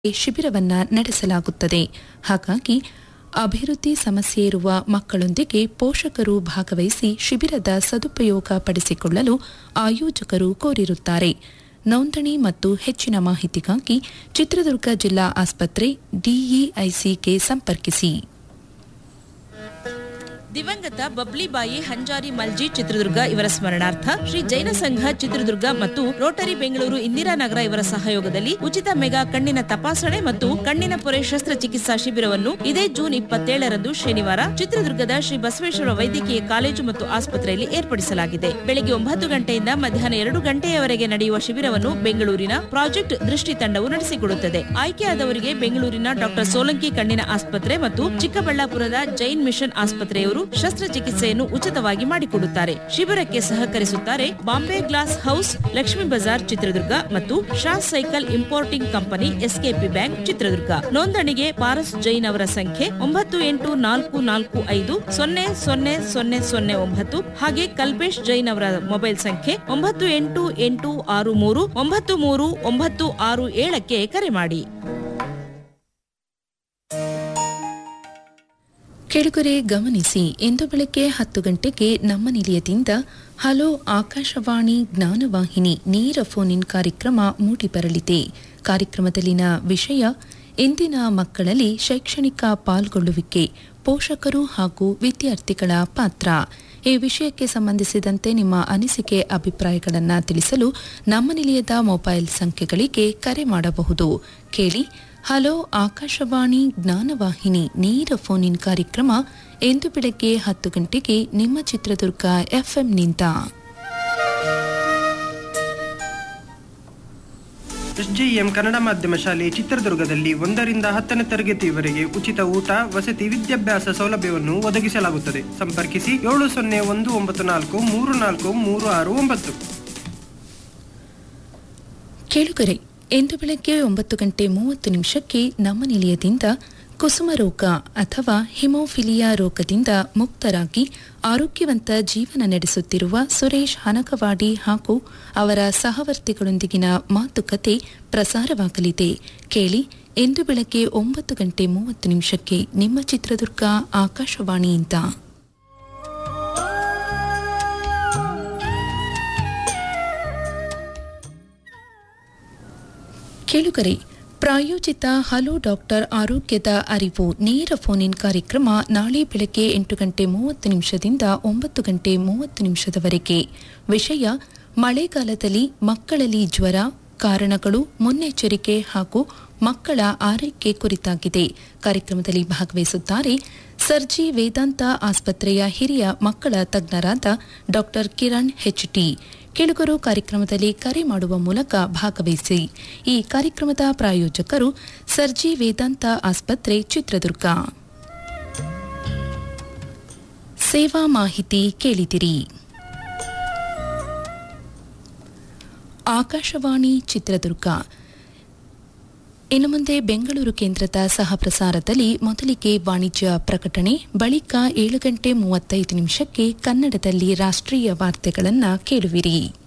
ಶಿಬಿರವನ್ನ ನಡೆಸಲಾಗುತ್ತದೆ ಹಾಗಾಗಿ ಅಭಿವೃದ್ಧಿ ಸಮಸ್ಯೆ ಇರುವ ಮಕ್ಕಳೊಂದಿಗೆ ಪೋಷಕರು ಭಾಗವಹಿಸಿ ಶಿಬಿರದ ಸದುಪಯೋಗ ಪಡಿಸಿಕೊಳ್ಳಲು ಆಯೋಜಕರು ಕೋರಿರುತ್ತಾರೆ ನೋಂದಣಿ ಮತ್ತು ಹೆಚ್ಚಿನ ಮಾಹಿತಿಗಾಗಿ ಚಿತ್ರದುರ್ಗ ಜಿಲ್ಲಾ ಆಸ್ಪತ್ರೆ ಡಿಇಐಸಿಗೆ ಸಂಪರ್ಕಿಸಿ ದಿವಂಗತ ಬಬ್ಲಿಬಾಯಿ ಹಂಜಾರಿ ಮಲ್ಜಿ ಚಿತ್ರದುರ್ಗ ಇವರ ಸ್ಮರಣಾರ್ಥ ಶ್ರೀ ಜೈನ ಸಂಘ ಚಿತ್ರದುರ್ಗ ಮತ್ತು ರೋಟರಿ ಬೆಂಗಳೂರು ಇಂದಿರಾನಗರ ಇವರ ಸಹಯೋಗದಲ್ಲಿ ಉಚಿತ ಮೆಗಾ ಕಣ್ಣಿನ ತಪಾಸಣೆ ಮತ್ತು ಕಣ್ಣಿನ ಪೊರೆ ಶಸ್ತ್ರಚಿಕಿತ್ಸಾ ಶಿಬಿರವನ್ನು ಇದೇ ಜೂನ್ ಇಪ್ಪತ್ತೇಳರಂದು ಶನಿವಾರ ಚಿತ್ರದುರ್ಗದ ಶ್ರೀ ಬಸವೇಶ್ವರ ವೈದ್ಯಕೀಯ ಕಾಲೇಜು ಮತ್ತು ಆಸ್ಪತ್ರೆಯಲ್ಲಿ ಏರ್ಪಡಿಸಲಾಗಿದೆ ಬೆಳಗ್ಗೆ ಒಂಬತ್ತು ಗಂಟೆಯಿಂದ ಮಧ್ಯಾಹ್ನ ಎರಡು ಗಂಟೆಯವರೆಗೆ ನಡೆಯುವ ಶಿಬಿರವನ್ನು ಬೆಂಗಳೂರಿನ ಪ್ರಾಜೆಕ್ಟ್ ದೃಷ್ಟಿ ತಂಡವು ನಡೆಸಿಕೊಡುತ್ತದೆ ಆಯ್ಕೆಯಾದವರಿಗೆ ಬೆಂಗಳೂರಿನ ಡಾಕ್ಟರ್ ಸೋಲಂಕಿ ಕಣ್ಣಿನ ಆಸ್ಪತ್ರೆ ಮತ್ತು ಚಿಕ್ಕಬಳ್ಳಾಪುರದ ಜೈನ್ ಮಿಷನ್ ಆಸ್ಪತ್ರೆಯವರು ಶಸ್ತ್ರಚಿಕಿತ್ಸೆಯನ್ನು ಉಚಿತವಾಗಿ ಮಾಡಿಕೊಡುತ್ತಾರೆ ಶಿಬಿರಕ್ಕೆ ಸಹಕರಿಸುತ್ತಾರೆ ಬಾಂಬೆ ಗ್ಲಾಸ್ ಹೌಸ್ ಲಕ್ಷ್ಮೀ ಬಜಾರ್ ಚಿತ್ರದುರ್ಗ ಮತ್ತು Shah cycle importing company SKP bank Chitradurga ನೋಂದಣಿಗೆ ಪಾರಸ್ ಜೈನ್ ಅವರ ಸಂಖ್ಯೆ ಒಂಬತ್ತು ಎಂಟು ನಾಲ್ಕು ನಾಲ್ಕು ಐದು ಸೊನ್ನೆ ಸೊನ್ನೆ ಸೊನ್ನೆ ಸೊನ್ನೆ ಒಂಬತ್ತು ಹಾಗೆ ಕಲ್ಪೇಶ್ ಜೈನ್ ಅವರ ಮೊಬೈಲ್ ಸಂಖ್ಯೆ ಒಂಬತ್ತು ಎಂಟು ಎಂಟು ಆರು ಮೂರು ಒಂಬತ್ತು ಮೂರು ಒಂಬತ್ತು ಆರು ಏಳಕ್ಕೆ ಕರೆ ಮಾಡಿ ಕೆಳಗರೆ ಗಮನಿಸಿ ಇಂದು ಬೆಳಗ್ಗೆ ಹತ್ತು ಗಂಟೆಗೆ ನಮ್ಮ ನಿಲಯದಿಂದ ಹಲೋ ಆಕಾಶವಾಣಿ ಜ್ಞಾನವಾಹಿನಿ ನೇರ ಫೋನ್ ಇನ್ ಕಾರ್ಯಕ್ರಮ ಮೂಡಿಬರಲಿದೆ ಕಾರ್ಯಕ್ರಮದಲ್ಲಿನ ವಿಷಯ ಇಂದಿನ ಮಕ್ಕಳಲ್ಲಿ ಶೈಕ್ಷಣಿಕ ಪಾಲ್ಗೊಳ್ಳುವಿಕೆ ಪೋಷಕರು ಹಾಗೂ ವಿದ್ಯಾರ್ಥಿಗಳ ಪಾತ್ರ ಈ ವಿಷಯಕ್ಕೆ ಸಂಬಂಧಿಸಿದಂತೆ ನಿಮ್ಮ ಅನಿಸಿಕೆ ಅಭಿಪ್ರಾಯಗಳನ್ನು ತಿಳಿಸಲು ನಮ್ಮ ನಿಲಯದ ಮೊಬೈಲ್ ಸಂಖ್ಯೆಗಳಿಗೆ ಕರೆ ಮಾಡಬಹುದು ಕೇಳಿ ಹಲೋ ಆಕಾಶವಾಣಿ ಜ್ಞಾನವಾಹಿನಿ ನೇರ ಫೋನ್ ಇನ್ ಕಾರ್ಯಕ್ರಮ ಇಂದು ಬೆಳಗ್ಗೆ ಹತ್ತು ಗಂಟೆಗೆ ನಿಮ್ಮ ಚಿತ್ರದುರ್ಗ ಎಫ್ಎಂನಿಂದ ಎಸ್ಜೆಎಂ ಕನ್ನಡ ಮಾಧ್ಯಮ ಶಾಲೆ ಚಿತ್ರದುರ್ಗದಲ್ಲಿ ಒಂದರಿಂದ ಹತ್ತನೇ ತರಗತಿಯವರೆಗೆ ಉಚಿತ ಊಟ ವಸತಿ ವಿದ್ಯಾಭ್ಯಾಸ ಸೌಲಭ್ಯವನ್ನು ಒದಗಿಸಲಾಗುತ್ತದೆ ಸಂಪರ್ಕಿಸಿ ಏಳು ಸೊನ್ನೆ ಒಂದು ಒಂಬತ್ತು ನಾಲ್ಕು ಮೂರು ನಾಲ್ಕು ಮೂರು ಆರು ಒಂಬತ್ತು ಕೇಳುಗರೆ ಇಂದು ಬೆಳಗ್ಗೆ ಒಂಬತ್ತು ಗಂಟೆ ಮೂವತ್ತು ನಿಮಿಷಕ್ಕೆ ನಮ್ಮ ನಿಲಯದಿಂದ ಕುಸುಮ ರೋಗ ಅಥವಾ ಹಿಮೋಫಿಲಿಯಾ ರೋಗದಿಂದ ಮುಕ್ತರಾಗಿ ಆರೋಗ್ಯವಂತ ಜೀವನ ನಡೆಸುತ್ತಿರುವ ಸುರೇಶ್ ಹನಕವಾಡಿ ಹಾಗೂ ಅವರ ಸಹವರ್ತಿಗಳೊಂದಿಗಿನ ಮಾತುಕತೆ ಪ್ರಸಾರವಾಗಲಿದೆ ಕೇಳಿ ಇಂದು ಬೆಳಗ್ಗೆ ಒಂಬತ್ತು ಗಂಟೆ ಮೂವತ್ತು ನಿಮಿಷಕ್ಕೆ ನಿಮ್ಮ ಚಿತ್ರದುರ್ಗ ಆಕಾಶವಾಣಿಯಿಂದ ಕೇಳುಗರೆ ಪ್ರಾಯೋಜಿತ ಹಲೋ ಡಾಕ್ಟರ್ ಆರೋಗ್ಯದ ಅರಿವು ನೇರ ಫೋನ್ ಇನ್ ಕಾರ್ಯಕ್ರಮ ನಾಳೆ ಬೆಳಗ್ಗೆ ಎಂಟು ಗಂಟೆ ಮೂವತ್ತು ನಿಮಿಷದಿಂದ ಒಂಬತ್ತು ಗಂಟೆ ಮೂವತ್ತು ನಿಮಿಷದವರೆಗೆ ವಿಷಯ ಮಳೆಗಾಲದಲ್ಲಿ ಮಕ್ಕಳಲ್ಲಿ ಜ್ವರ ಕಾರಣಗಳು ಮುನ್ನೆಚ್ಚರಿಕೆ ಹಾಗೂ ಮಕ್ಕಳ ಆರೈಕೆ ಕುರಿತಾಗಿದೆ ಕಾರ್ಯಕ್ರಮದಲ್ಲಿ ಭಾಗವಹಿಸುತ್ತಾರೆ ಸರ್ಜಿ ವೇದಾಂತ ಆಸ್ಪತ್ರೆಯ ಹಿರಿಯ ಮಕ್ಕಳ ತಜ್ಞರಾದ ಡಾಕ್ಟರ್ ಕಿರಣ್ ಹೆಚ್ಟಿ ಕೆಳಗರು ಕಾರ್ಯಕ್ರಮದಲ್ಲಿ ಕರೆ ಮಾಡುವ ಮೂಲಕ ಭಾಗವಹಿಸಿ ಈ ಕಾರ್ಯಕ್ರಮದ ಪ್ರಾಯೋಜಕರು ಸರ್ಜಿ ವೇದಾಂತ ಆಸ್ಪತ್ರೆ ಚಿತ್ರದುರ್ಗ ಸೇವಾ ಮಾಹಿತಿ ಕೇಳಿದಿರಿ ಆಕಾಶವಾಣಿ ಚಿತ್ರದುರ್ಗ ಇನ್ನು ಮುಂದೆ ಬೆಂಗಳೂರು ಕೇಂದ್ರದ ಸಹ ಪ್ರಸಾರದಲ್ಲಿ ಮೊದಲಿಗೆ ವಾಣಿಜ್ಯ ಪ್ರಕಟಣೆ ಬಳಿಕ ಏಳು ಗಂಟೆ ಮೂವತ್ತೈದು ನಿಮಿಷಕ್ಕೆ ಕನ್ನಡದಲ್ಲಿ ರಾಷ್ಟ್ರೀಯ ವಾರ್ತೆಗಳನ್ನು ಕೇಳುವಿರಿ